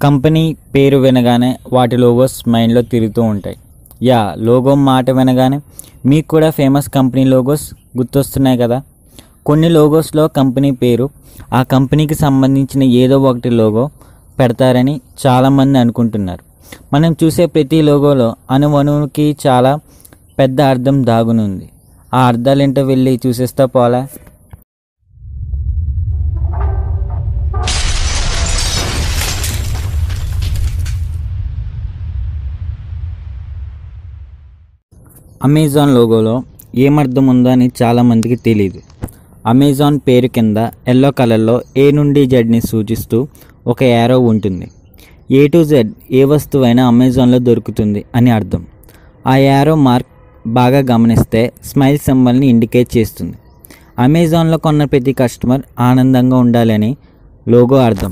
company పేరు వినగానే వాటి లోగోస్ మైండ్లో తిరుగుతూ ఉంటాయి యా లోగో మాట వినగానే మీకు కూడా ఫేమస్ కంపెనీ లోగోస్ గుర్తొస్తున్నాయి కదా కొన్ని లోగోస్లో కంపెనీ పేరు ఆ కంపెనీకి సంబంధించిన ఏదో ఒకటి లోగో పెడతారని చాలామంది అనుకుంటున్నారు మనం చూసే ప్రతి లోగోలో అణువణువుకి చాలా పెద్ద అర్థం దాగునుంది ఆ అర్థాలేంటో వెళ్ళి చూసేస్తా పోలా అమెజాన్ లోగోలో ఏమర్థం ఉందో అని చాలామందికి తెలియదు అమెజాన్ పేరు కింద ఎల్లో కలర్లో ఏ నుండి జెడ్ని సూచిస్తూ ఒక యారో ఉంటుంది ఏ టు జెడ్ ఏ వస్తువైనా అమెజాన్లో దొరుకుతుంది అని అర్థం ఆ యారో మార్క్ బాగా గమనిస్తే స్మైల్ సింబల్ని ఇండికేట్ చేస్తుంది అమెజాన్లో కొన్న ప్రతి కస్టమర్ ఆనందంగా ఉండాలని లోగో అర్థం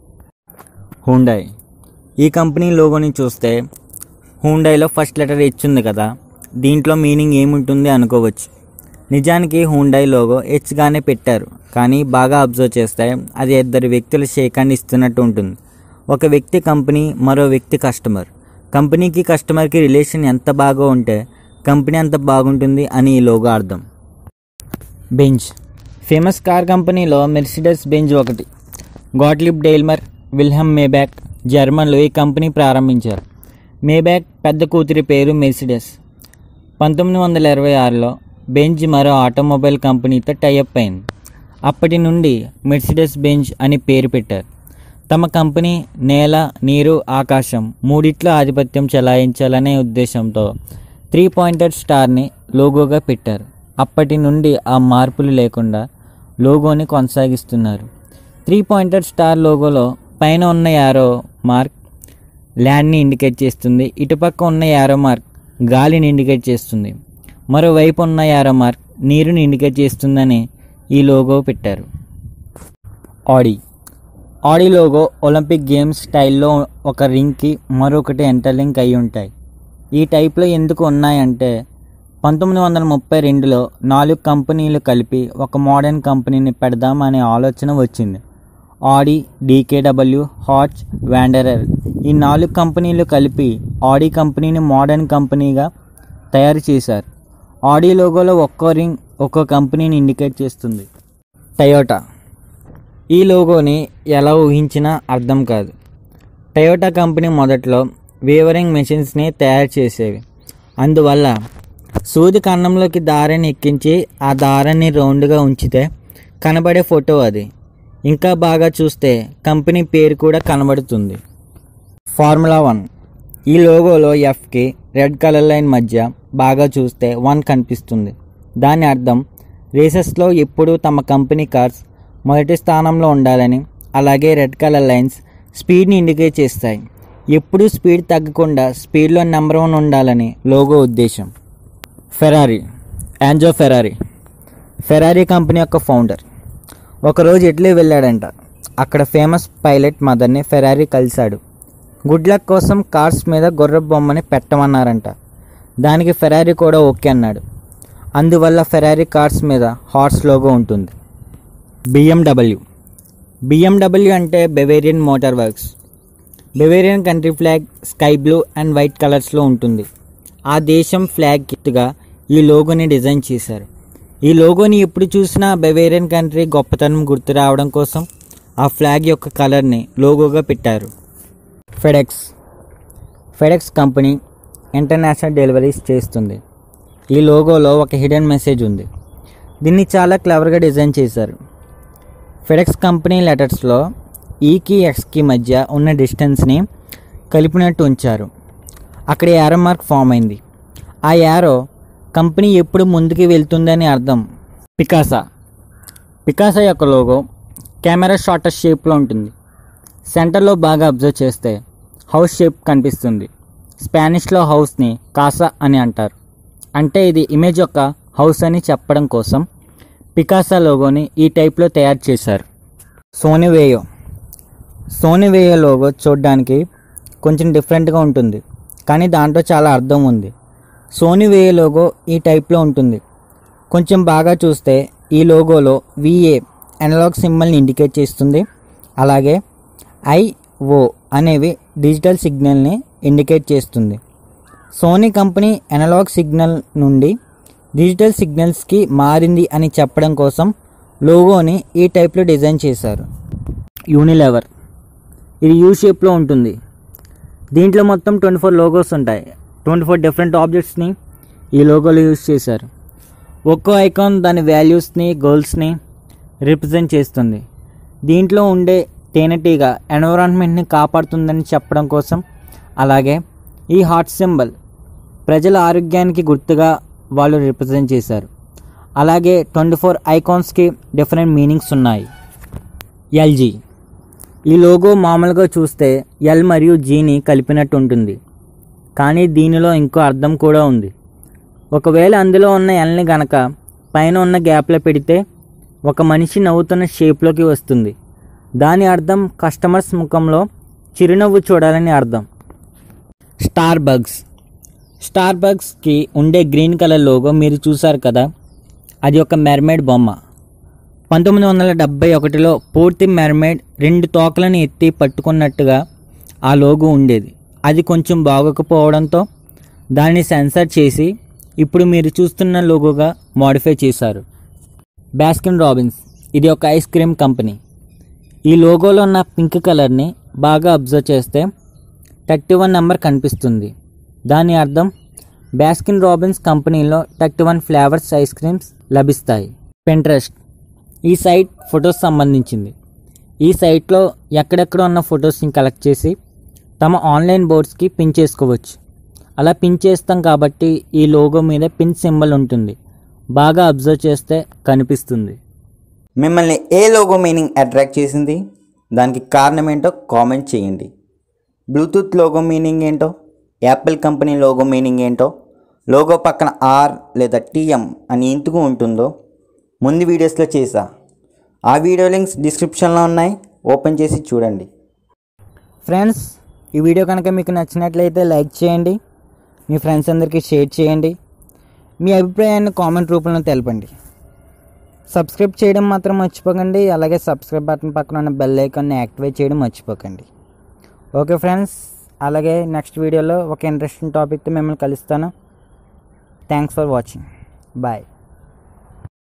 హూండాయ్ ఈ కంపెనీ లోగోని చూస్తే హూండాయ్లో ఫస్ట్ లెటర్ హెచ్ ఉంది కదా దీంట్లో మీనింగ్ ఏముంటుంది అనుకోవచ్చు నిజానికి హూండాయ్ లోగో హెచ్గానే పెట్టారు కానీ బాగా అబ్జర్వ్ చేస్తే అది ఇద్దరు వ్యక్తుల షేక్ హ్యాండ్ ఇస్తున్నట్టు ఉంటుంది ఒక వ్యక్తి కంపెనీ మరో వ్యక్తి కస్టమర్ కంపెనీకి కస్టమర్కి రిలేషన్ ఎంత బాగా ఉంటే కంపెనీ అంత బాగుంటుంది అని ఈ లోగో అర్థం బెంజ్ ఫేమస్ కార్ కంపెనీలో మెర్సిడెస్ బెంజ్ ఒకటి గాట్లిబ్ డెయిల్మర్ విల్హమ్ మేబ్యాక్ జర్మన్లో ఈ కంపెనీ ప్రారంభించారు మేబ్యాక్ పెద్ద కూతురి పేరు మెర్సిడెస్ పంతొమ్మిది వందల ఇరవై ఆరులో బెంజ్ మరో ఆటోమొబైల్ కంపెనీతో టైఅప్ అయింది అప్పటి నుండి మెర్సిడెస్ బెంజ్ అని పేరు పెట్టారు తమ కంపెనీ నేల నీరు ఆకాశం మూడిట్లో ఆధిపత్యం చెలాయించాలనే ఉద్దేశంతో త్రీ పాయింటెడ్ స్టార్ని లోగోగా పెట్టారు అప్పటి నుండి ఆ మార్పులు లేకుండా లోగోని కొనసాగిస్తున్నారు త్రీ పాయింటెడ్ స్టార్ లోగోలో పైన ఉన్న యారో మార్క్ ల్యాండ్ని ఇండికేట్ చేస్తుంది ఇటుపక్క ఉన్న యారో మార్క్ గాలిని ఇండికేట్ చేస్తుంది మరోవైపు ఉన్న యారో మార్క్ నీరుని ఇండికేట్ చేస్తుందని ఈ లోగో పెట్టారు Audi Audi logo Olympic games స్టైల్లో ఒక రింగ్కి మరొకటి ఎంటర్లింక్ అయి ఉంటాయి ఈ టైప్లో ఎందుకు ఉన్నాయంటే పంతొమ్మిది వందల ముప్పై రెండులో నాలుగు కంపెనీలు కలిపి ఒక మోడర్న్ కంపెనీని పెడదాం అనే ఆలోచన వచ్చింది ఆడి డీకేడబ్ల్యూ హాచ్ వ్యాండరర్ ఈ నాలుగు కంపెనీలు కలిపి ఆడి కంపెనీని మోడర్న్ కంపెనీగా తయారు చేశారు ఆడి లోగోలో ఒక్కో రింగ్ ఒక్కో కంపెనీని ఇండికేట్ చేస్తుంది టయోటా ఈ లోగోని ఎలా ఊహించినా అర్థం కాదు టయోటా కంపెనీ మొదట్లో వేవరింగ్ మెషిన్స్ని తయారు చేసేవి అందువల్ల సూది కన్నంలోకి దారాన్ని ఎక్కించి ఆ దారాన్ని రౌండ్గా ఉంచితే కనబడే ఫోటో అది ఇంకా బాగా చూస్తే కంపెనీ పేరు కూడా కనబడుతుంది ఫార్ములా వన్ ఈ లోగోలో ఎఫ్కి రెడ్ కలర్ లైన్ మధ్య బాగా చూస్తే వన్ కనిపిస్తుంది దాని అర్థం రేసెస్లో ఎప్పుడూ తమ కంపెనీ కార్స్ మొదటి స్థానంలో ఉండాలని అలాగే రెడ్ కలర్ లైన్స్ స్పీడ్ని ఇండికేట్ చేస్తాయి ఎప్పుడూ స్పీడ్ తగ్గకుండా స్పీడ్లో నెంబర్ వన్ ఉండాలని లోగో ఉద్దేశం Ferrari Enzo Ferrari Ferrari company యొక్క ఫౌండర్ ఒకరోజు ఇటలీ వెళ్ళాడంట అక్కడ ఫేమస్ పైలట్ మదర్ని ఫెరారీ కలిశాడు గుడ్ లక్ కోసం కార్స్ మీద గొర్రె బొమ్మని పెట్టమన్నారంట దానికి ఫెరారీ కూడా ఓకే అన్నాడు అందువల్ల ఫెరారీ కార్స్ మీద హార్స్ లోగో ఉంటుంది బిఎండబ్ల్యూ బిఎండబ్ల్యూ అంటే Bavarian motor works Bavarian country flag sky blue and white కలర్స్లో ఉంటుంది ఆ దేశం ఫ్లాగ్ కిత్తుగా ఈ లోగోని డిజైన్ చేశారు ఈ లోగోని ఎప్పుడు చూసినా బెవేరియన్ కంట్రీ గొప్పతనం గుర్తు రావడం కోసం ఆ ఫ్లాగ్ యొక్క కలర్ని లోగోగా పెట్టారు FedEx FedEx company international deliveries చేస్తుంది ఈ లోగోలో ఒక హిడెన్ మెసేజ్ ఉంది దీన్ని చాలా క్లవర్గా డిజైన్ చేశారు ఫెడెక్స్ కంపెనీ లెటర్స్లో ఈకి ఎక్స్కి మధ్య ఉన్న డిస్టెన్స్ని కలిపినట్టు ఉంచారు అక్కడ యారో మార్క్ ఫామ్ అయింది ఆ యారో కంపెనీ ఎప్పుడు ముందుకు వెళ్తుందని అర్థం పికాసా పికాసా యొక్క లోగో కెమెరా షార్టర్ షేప్లో ఉంటుంది సెంటర్లో బాగా అబ్జర్వ్ చేస్తే హౌస్ షేప్ కనిపిస్తుంది స్పానిష్లో హౌస్ని కాసా అని అంటారు అంటే ఇది ఇమేజ్ యొక్క హౌస్ అని చెప్పడం కోసం పికాసా లోగోని ఈ టైప్లో తయారు చేశారు Sony Vaio Sony Vaio logo చూడడానికి కొంచెం డిఫరెంట్గా ఉంటుంది కానీ దాంట్లో చాలా అర్థం ఉంది సోనీ వేయో లోగో ఈ టైప్లో ఉంటుంది కొంచెం బాగా చూస్తే ఈ లోగోలో విఏ అనలాగ్ సింబల్ని ఇండికేట్ చేస్తుంది అలాగే ఐ ఓ అనేవి డిజిటల్ సిగ్నల్ని ఇండికేట్ చేస్తుంది సోనీ కంపెనీ అనలాగ్ సిగ్నల్ నుండి డిజిటల్ సిగ్నల్స్కి మారింది అని చెప్పడం కోసం లోగోని ఈ టైప్లో డిజైన్ చేశారు యూనిలెవర్ ఇది యూ షేప్లో ఉంటుంది దీంట్లో మొత్తం ట్వంటీ ఫోర్ లోగోస్ ఉంటాయి ట్వంటీ ఫోర్ డిఫరెంట్ ఆబ్జెక్ట్స్ని ఈ లోగోలో యూజ్ చేశారు ఒక్కో ఐకాన్ దాని వాల్యూస్ని గోల్స్ని రిప్రజెంట్ చేస్తుంది దీంట్లో ఉండే తేనెటీగ ఎన్విరాన్మెంట్ని కాపాడుతుందని చెప్పడం కోసం అలాగే ఈ హార్ట్ సింబల్ ప్రజల ఆరోగ్యానికి గుర్తుగా వాళ్ళు రిప్రజెంట్ చేశారు అలాగే ట్వంటీ ఫోర్ ఐకాన్స్కి డిఫరెంట్ మీనింగ్స్ ఉన్నాయి ఎల్జీ ఈ లోగో మామూలుగా చూస్తే ఎల్ మరియు జీని కలిపినట్టు ఉంటుంది కానీ దీనిలో ఇంకో అర్థం కూడా ఉంది ఒకవేళ అందులో ఉన్న ఎల్ని గనక పైన ఉన్న గ్యాప్లో పెడితే ఒక మనిషి నవ్వుతున్న షేప్లోకి వస్తుంది దాని అర్థం కస్టమర్స్ ముఖంలో చిరునవ్వు చూడాలని అర్థం స్టార్ బగ్స్ స్టార్ బగ్స్కి ఉండే గ్రీన్ కలర్ లోగో మీరు చూసారు కదా అది ఒక మెర్మైడ్ బొమ్మ పంతొమ్మిది వందల డెబ్బై ఒకటిలో పూర్తి మెర్మైడ్ రెండు తోకలను ఎత్తి పట్టుకున్నట్టుగా ఆ లోగో ఉండేది అది కొంచెం బాగోకపోవడంతో దాన్ని సెన్సర్ చేసి ఇప్పుడు మీరు చూస్తున్న లోగోగా మోడిఫై చేశారు బాస్కిన్ రాబిన్స్ ఇది ఒక ఐస్ క్రీమ్ కంపెనీ ఈ లోగోలో ఉన్న పింక్ కలర్ని బాగా అబ్జర్వ్ చేస్తే థర్టీ వన్ నెంబర్ కనిపిస్తుంది దాని అర్థం బాస్కిన్ రాబిన్స్ కంపెనీలో thirty one flavours ice creams Pinterest పెంట్రెస్ట్ ఈ సైట్ ఫొటోస్ సంబంధించింది ఈ సైట్లో ఎక్కడెక్కడ ఉన్న ఫొటోస్ని కలెక్ట్ చేసి తమ ఆన్లైన్ బోర్డ్స్కి పిన్ చేసుకోవచ్చు అలా పిన్ చేస్తాం కాబట్టి ఈ లోగో మీద పిన్ సింబల్ ఉంటుంది బాగా అబ్జర్వ్ చేస్తే కనిపిస్తుంది మిమ్మల్ని ఏ లోగో మీనింగ్ అట్రాక్ట్ చేసింది దానికి కారణం ఏంటో కామెంట్ చేయండి బ్లూటూత్ లోగో మీనింగ్ ఏంటో యాపిల్ కంపెనీ లోగో మీనింగ్ ఏంటో లోగో పక్కన ఆర్ లేదా టీఎం అని ఎందుకు ఉంటుందో ముందు వీడియోస్లో చేసా ఆ వీడియో లింక్స్ డిస్క్రిప్షన్లో ఉన్నాయి ఓపెన్ చేసి చూడండి ఫ్రెండ్స్ ఈ వీడియో కనుక మీకు నచ్చినట్లయితే లైక్ చేయండి మీ ఫ్రెండ్స్ అందరికీ షేర్ చేయండి మీ అభిప్రాయాన్ని కామెంట్ రూపంలో తెలపండి సబ్స్క్రైబ్ చేయడం మాత్రం మర్చిపోకండి అలాగే సబ్స్క్రైబ్ బటన్ పక్కన ఉన్న బెల్ ఐకాన్ని యాక్టివేట్ చేయడం మర్చిపోకండి ఓకే ఫ్రెండ్స్ అలాగే నెక్స్ట్ వీడియోలో ఒక ఇంట్రెస్టింగ్ టాపిక్తో మిమ్మల్ని కలుస్తాను థ్యాంక్స్ ఫర్ వాచింగ్ బాయ్